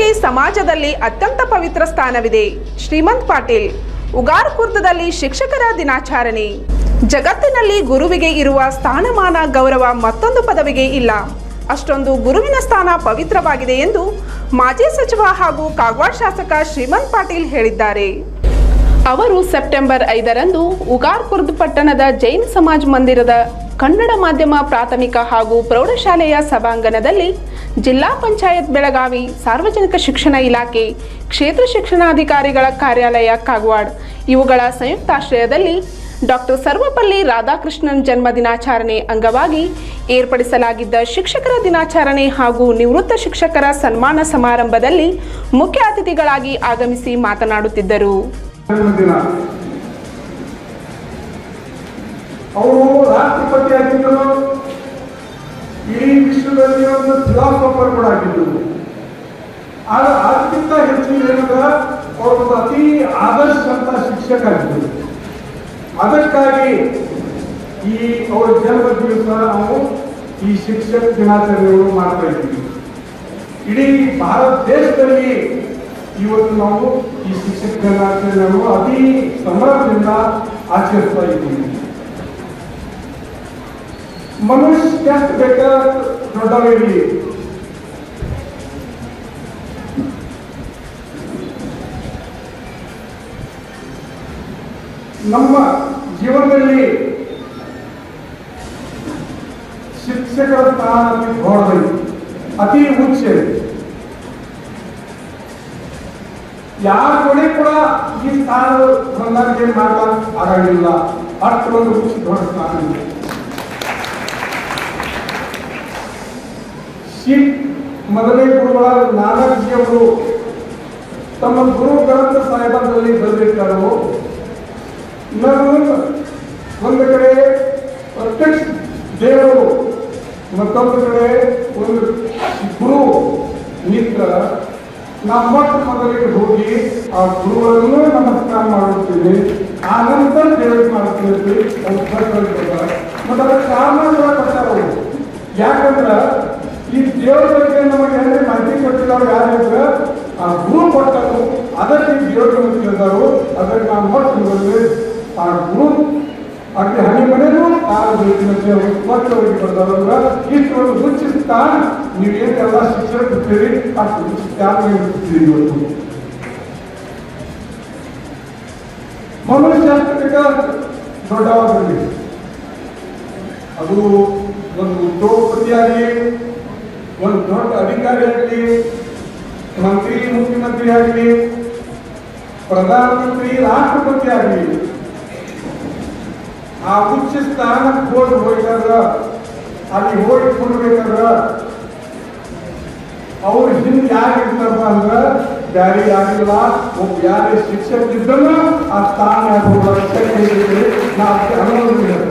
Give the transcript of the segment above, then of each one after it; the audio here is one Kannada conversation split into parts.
ಶಿಕ್ಷಣಕ್ಕೆ ಸಮಾಜದಲ್ಲಿ ಅತ್ಯಂತ ಪವಿತ್ರ ಸ್ಥಾನವಿದೆ ಶ್ರೀಮಂತ್ ಪಾಟೀಲ್ ಉಗಾರ್ ಕುರ್ದದಲ್ಲಿ ಶಿಕ್ಷಕರ ದಿನಾಚರಣೆ ಜಗತ್ತಿನಲ್ಲಿ ಗುರುವಿಗೆ ಇರುವ ಸ್ಥಾನಮಾನ ಗೌರವ ಮತ್ತೊಂದು ಪದವಿಗೆ ಇಲ್ಲ ಅಷ್ಟೊಂದು ಗುರುವಿನ ಸ್ಥಾನ ಪವಿತ್ರವಾಗಿದೆ ಎಂದು ಮಾಜಿ ಸಚಿವ ಹಾಗೂ ಕಾಗವಾಡ ಶಾಸಕ ಶ್ರೀಮಂತ್ ಪಾಟೀಲ್ ಹೇಳಿದ್ದಾರೆ ಅವರು ಸೆಪ್ಟೆಂಬರ್ ಐದರಂದು ಉಗಾರ್ ಕುರ್ದ್ ಪಟ್ಟಣದ ಜೈನ್ ಸಮಾಜ್ ಮಂದಿರದ ಕನ್ನಡ ಮಾಧ್ಯಮ ಪ್ರಾಥಮಿಕ ಹಾಗೂ ಪ್ರೌಢಶಾಲೆಯ ಸಭಾಂಗಣದಲ್ಲಿ ಜಿಲ್ಲಾ ಪಂಚಾಯತ್ ಬೆಳಗಾವಿ ಸಾರ್ವಜನಿಕ ಶಿಕ್ಷಣ ಇಲಾಖೆ ಕ್ಷೇತ್ರ ಶಿಕ್ಷಣಾಧಿಕಾರಿಗಳ ಕಾರ್ಯಾಲಯ ಕಾಗವಾಡ್ ಇವುಗಳ ಸಂಯುಕ್ತಾಶ್ರಯದಲ್ಲಿ ಡಾಕ್ಟರ್ ಸರ್ವಪಲ್ಲಿ ರಾಧಾಕೃಷ್ಣನ್ ಜನ್ಮ ದಿನಾಚರಣೆ ಅಂಗವಾಗಿ ಏರ್ಪಡಿಸಲಾಗಿದ್ದ ಶಿಕ್ಷಕರ ದಿನಾಚರಣೆ ಹಾಗೂ ನಿವೃತ್ತ ಶಿಕ್ಷಕರ ಸನ್ಮಾನ ಸಮಾರಂಭದಲ್ಲಿ ಮುಖ್ಯ ಅತಿಥಿಗಳಾಗಿ ಆಗಮಿಸಿ ಮಾತನಾಡುತ್ತಿದ್ದರು ದಿನ ಅವರು ರಾಷ್ಟ್ರಪತಿ ಆಗಿದ್ದರು ಇಡೀ ವಿಶ್ವದಲ್ಲಿ ಒಂದು ಫಿಲಾಸಫರ್ ಕೂಡ ಆಗಿದ್ದರು ಆದ್ರೆ ಅದಕ್ಕಿಂತ ಹೆಚ್ಚಿನ ಏನಂದ್ರೆ ಅವರು ಒಂದು ಅತಿ ಆದರ್ಶಂತ ಶಿಕ್ಷಕ ಆಗಿದ್ದರು ಅದಕ್ಕಾಗಿ ಈ ಅವರ ಜನ್ಮ ದಿವಸ ನಾವು ಈ ಶಿಕ್ಷಕ ದಿನಾಚರಣೆಯನ್ನು ಮಾಡ್ತಾ ಇದ್ದೀವಿ ಇಡೀ ಭಾರತ ದೇಶದಲ್ಲಿ ಇವತ್ತು ನಾವು ಈ ಶಿಕ್ಷಕ ದಿನಾಚರಣೆಯನ್ನು ಅತಿ ಸಂಭ್ರಮದಿಂದ ಆಚರಿಸ್ತಾ ಇದ್ದೀವಿ ಮನುಷ್ಯ ಎಷ್ಟು ಬೇಕ ದೊಡ್ಡವರಿಗೆ ನಮ್ಮ ಜೀವನದಲ್ಲಿ ಶಿಕ್ಷಕರ ಸ್ಥಾನ ಅತಿ ದೊಡ್ಡದೈತಿ ಅತಿ ಉಚ್ಚ ಯಾರ ಕೊನೆ ಕೂಡ ಈ ಸ್ಥಾನ ಬಂದಾಗ ಏನ್ ಮಾಡ್ಲಾಕ ಆಗಂಗಿಲ್ಲ ಅಷ್ಟೊಂದು ಉಚ್ಚ ದೊಡ್ಡ ಸ್ಥಾನ ಇದೆ ಶಿಖ್ ಮೊದಲನೇ ಗುರುಗಳಾದ ನಾನಕ್ ಜಿ ಅವರು ತಮ್ಮ ಗುರು ಗ್ರಂಥ ಸಾಹಿಬದಲ್ಲಿ ಬರೆದಿಟ್ಟಾರು ನಾನು ಒಂದು ಕಡೆ ಪ್ರತ್ಯಕ್ಷ ದೇವರು ಮತ್ತೊಂದು ಕಡೆ ಒಂದು ಗುರು ಮಿತ್ರ ನಾ ಮೊಟ್ಟ ಮೊದಲಿಗೆ ಹೋಗಿ ಆ ಗುರುಗಳನ್ನು ನಮಸ್ಕಾರ ಮಾಡುತ್ತೀನಿ ಆ ನಂತರ ದೇವರಿಗೆ ಮಾಡ್ತೀನಿ ಅಂತ ಬರ್ತಾರೆ ಮತ್ತೆ ಅದಕ್ಕೆ ಕಾರಣ ಕೂಡ ಕೊಡ್ತಾರೆ ಅವರು ಯಾಕಂದ್ರ ಈ ದೇವರ ಬಗ್ಗೆ ನಮಗೆ ಏನೇ ಮಾಹಿತಿ ಕೊಟ್ಟಿದ್ದಾರೆ ಯಾರು ಅಂದ್ರೆ ಆ ಗುರು ಕೊಟ್ಟರು ಅದಕ್ಕೆ ಈ ದೇವರ ಬಗ್ಗೆ ಕೇಳಿದರು ಅದಕ್ಕೆ ನಾವು ಮೊಟ್ಟ ಮೊದಲು ಆ ಗುರು ಅಲ್ಲಿ ಹನಿ ಮನೆಯೂ ಆರು ಬೇಕಿನಂತೆ ಅವರು ಕೊಟ್ಟವರಿಗೆ ಬರ್ತಾರಂದ್ರ ಇಷ್ಟು ಒಂದು ಹುಚ್ಚ ಸ್ಥಾನ ನೀವು ಏನೆಲ್ಲ ಶಿಕ್ಷಣ ಕೊಡ್ತೀರಿ ಅಷ್ಟು ಹುಚ್ಚ ಸ್ಥಾನ ಇರ್ತೀರಿ ಇವತ್ತು ಮನುಷ್ಯಾಸ್ತ್ರಕ ದೊಡ್ಡವಾಗಲಿ ಅದು ಒಂದು ಉದ್ಯೋಗಪತಿಯಾಗಲಿ ಒಂದು ದೊಡ್ಡ ಅಧಿಕಾರಿ ಆಗಲಿ ಮಂತ್ರಿ ಮುಖ್ಯಮಂತ್ರಿ ಆಗಲಿ ಪ್ರಧಾನಮಂತ್ರಿ ರಾಷ್ಟ್ರಪತಿ ಆಗಲಿ ಆ ಉಚ್ಚ ಸ್ಥಾನಕ್ಕೆ ಹೋಗಿ ಹೋಗ್ತಾರ ಅಲ್ಲಿ ಹೋಗಿ ಕೊಡ್ಬೇಕಂದ್ರ ಅವ್ರ ಹಿಂದೆ ಯಾರು ಇರ್ತಾರಪ್ಪ ಅಂದ್ರ ಬ್ಯಾರೆ ಯಾರಿಲ್ಲ ಒಬ್ಬ ಯಾರೇ ಶಿಕ್ಷಕ ಇದ್ದಲ್ಲ ಆ ಸ್ಥಾನ ಯಾರು ನಾವು ಅನ್ನೋದು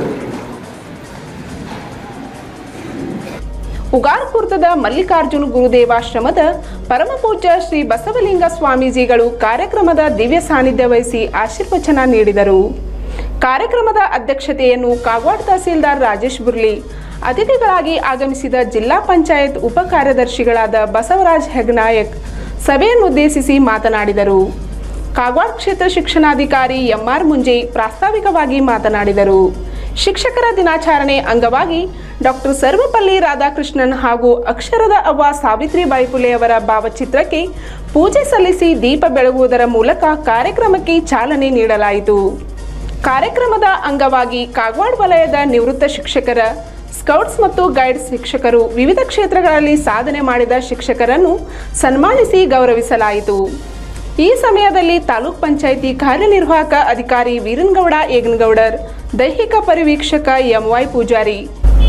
ಉಗಾರ್ಪುರದ ಮಲ್ಲಿಕಾರ್ಜುನ ಗುರುದೇವಾಶ್ರಮದ ಪರಮಪೂಜ್ಯ ಶ್ರೀ ಬಸವಲಿಂಗ ಸ್ವಾಮೀಜಿಗಳು ಕಾರ್ಯಕ್ರಮದ ದಿವ್ಯ ಸಾನ್ನಿಧ್ಯ ವಹಿಸಿ ಆಶೀರ್ವಚನ ನೀಡಿದರು ಕಾರ್ಯಕ್ರಮದ ಅಧ್ಯಕ್ಷತೆಯನ್ನು ಕಾಗವಾಡ ತಹಸೀಲ್ದಾರ್ ರಾಜೇಶ್ ಬುರ್ಲಿ ಅತಿಥಿಗಳಾಗಿ ಆಗಮಿಸಿದ ಜಿಲ್ಲಾ ಪಂಚಾಯತ್ ಉಪ ಕಾರ್ಯದರ್ಶಿಗಳಾದ ಬಸವರಾಜ್ ಹೆಗ್ನಾಯಕ್ ಸಭೆಯನ್ನುದ್ದೇಶಿಸಿ ಮಾತನಾಡಿದರು ಕಾಗವಾಡ ಕ್ಷೇತ್ರ ಶಿಕ್ಷಣಾಧಿಕಾರಿ ಎಂಆರ್ ಮುಂಜೆ ಪ್ರಾಸ್ತಾವಿಕವಾಗಿ ಮಾತನಾಡಿದರು ಶಿಕ್ಷಕರ ದಿನಾಚರಣೆ ಅಂಗವಾಗಿ ಡಾಕ್ಟರ್ ಸರ್ವಪಲ್ಲಿ ರಾಧಾಕೃಷ್ಣನ್ ಹಾಗೂ ಅಕ್ಷರದ ಅವ್ವ ಸಾವಿತ್ರಿಬಾಯಿ ಫುಲೆಯವರ ಭಾವಚಿತ್ರಕ್ಕೆ ಪೂಜೆ ಸಲ್ಲಿಸಿ ದೀಪ ಬೆಳಗುವುದರ ಮೂಲಕ ಕಾರ್ಯಕ್ರಮಕ್ಕೆ ಚಾಲನೆ ನೀಡಲಾಯಿತು ಕಾರ್ಯಕ್ರಮದ ಅಂಗವಾಗಿ ಕಾಗವಾಡ ವಲಯದ ನಿವೃತ್ತ ಶಿಕ್ಷಕರ ಸ್ಕೌಟ್ಸ್ ಮತ್ತು ಗೈಡ್ಸ್ ಶಿಕ್ಷಕರು ವಿವಿಧ ಕ್ಷೇತ್ರಗಳಲ್ಲಿ ಸಾಧನೆ ಮಾಡಿದ ಶಿಕ್ಷಕರನ್ನು ಸನ್ಮಾನಿಸಿ ಗೌರವಿಸಲಾಯಿತು ಈ ಸಮಯದಲ್ಲಿ ತಾಲೂಕ್ ಪಂಚಾಯಿತಿ ಕಾರ್ಯನಿರ್ವಾಹಕ ಅಧಿಕಾರಿ ವೀರನ್ಗೌಡ ಏಗನಗೌಡರ್ ದೈಹಿಕ ಪರಿವೀಕ್ಷಕ ಎಂವೈ ಪೂಜಾರಿ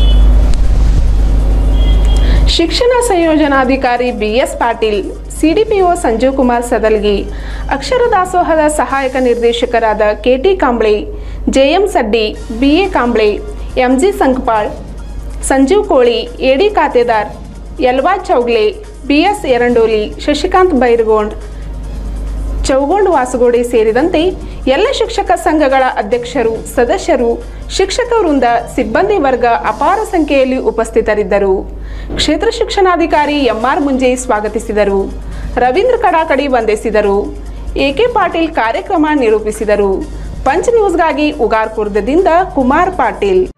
ಶಿಕ್ಷಣ ಸಂಯೋಜನಾಧಿಕಾರಿ ಬಿಎಸ್ ಪಾಟೀಲ್ ಸಿಡಿಪಿಒ ಸಂಜೀವ್ ಕುಮಾರ್ ಸದಲ್ಗಿ ಅಕ್ಷರ ದಾಸೋಹದ ಸಹಾಯಕ ನಿರ್ದೇಶಕರಾದ KT Kamble JM Saddi BA Kamble MG Sankapal Sanjeev Koli AD Khatedar Yalwa Chougle BS Eradoli Shashikant Bairagond Chougond Wasagode ಸೇರಿದಂತೆ ಎಲ್ಲ ಶಿಕ್ಷಕ ಸಂಘಗಳ ಅಧ್ಯಕ್ಷರು ಸದಸ್ಯರು ಶಿಕ್ಷಕ ವೃಂದ ಸಿಬ್ಬಂದಿ ವರ್ಗ ಅಪಾರ ಸಂಖ್ಯೆಯಲ್ಲಿ ಉಪಸ್ಥಿತರಿದ್ದರು ಕ್ಷೇತ್ರ ಶಿಕ್ಷಣಾಧಿಕಾರಿ ಎಂಆರ್ ಮುಂಜೆ ಸ್ವಾಗತಿಸಿದರು ರವೀಂದ್ರ ಕಡಾಕಡಿ ವಂದಿಸಿದರು ಎಕೆ ಪಾಟೀಲ್ ಕಾರ್ಯಕ್ರಮ ನಿರೂಪಿಸಿದರು ಪಂಚ್ ನ್ಯೂಸ್ಗಾಗಿ ಉಗಾರ್ಕುರ್ದದಿಂದ ಕುಮಾರ್ ಪಾಟೀಲ್